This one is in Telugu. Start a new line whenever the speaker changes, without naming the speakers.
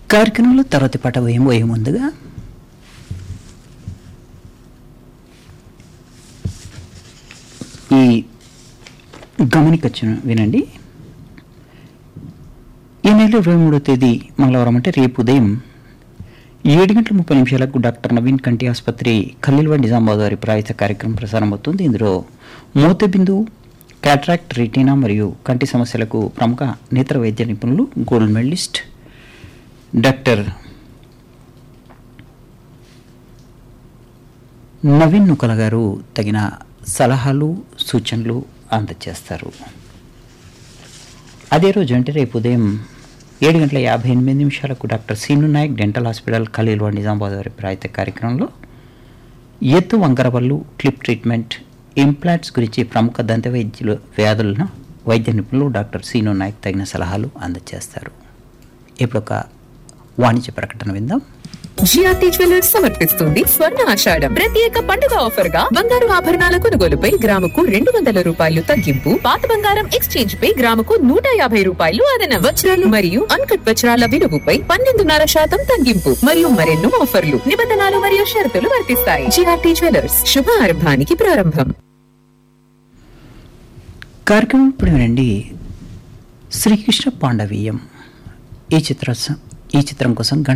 కార్యక్రమంలో తర్వాతి పాట వేయబోయే ముందుగా ఈ గమనికొచ్చిన వినండి ఈ నెల ఇరవై మూడో తేదీ మంగళవారం అంటే రేపు ఉదయం ఏడు గంటల ముప్పై నిమిషాలకు డాక్టర్ నవీన్ కంటి ఆసుపత్రి ఖలీల్వా నిజామాబాద్ వారి ప్రాయుత కార్యక్రమం ప్రసారం అవుతుంది ఇందులో మోతబిందు క్యాట్రాక్ట్ రెటీనా మరియు కంటి సమస్యలకు ప్రముఖ నేత్ర వైద్య నిపుణులు gold medalist doctor Naveen Nukala garu తగిన సలహాలు సూచనలు అందజేస్తారు అదే రోజు అంటే రేపు ఉదయం ఏడు గంటల యాభై ఎనిమిది నిమిషాలకు doctor Seenu Naik dental hospital ఖలీల్వా నిజామాబాద్ వారి ప్రాయత కార్యక్రమంలో ఎత్తు వంకరవల్లు క్లిప్ ట్రీట్మెంట్ ఇంప్లాంట్స్ గురించి ప్రముఖ దంత వైద్యులు వ్యాధులను వైద్య నిపుణులు డాక్టర్ సీను నాయక్ తగిన సలహాలు అందజేస్తారు ఇప్పుడు ఒక వాణిజ్య ప్రకటన విందాం
జిఆర్టీ జ్యువెలర్స్ సమర్పిస్తుంది స్వర్ణ ఆషాఢం ప్రత్యేక పండుగ ఆఫర్ గా బంగారు ఆభరణాల కొనుగోలుపై గ్రాముకు రెండు వందల రూపాయలు తగ్గింపు పాత బంగారం ఎక్స్చేంజ్ పై గ్రాముకు నూట యాభై రూపాయలు అదన వజ్రాలు మరియు అన్కట్ వజ్రాల విలువపై పన్నెండున్నర శాతం తగ్గింపు మరియు మరెన్నో ఆఫర్లు నిబంధనలు మరియు షరతులు వర్తిస్తాయి జిఆర్టీ జ్యువెలర్స్ శుభ ఆరంభానికి ప్రారంభం
కార్యక్రమం ఇప్పుడు వినండి శ్రీకృష్ణ పాండవీయం ఈ చిత్ర ఈ చిత్రం కోసం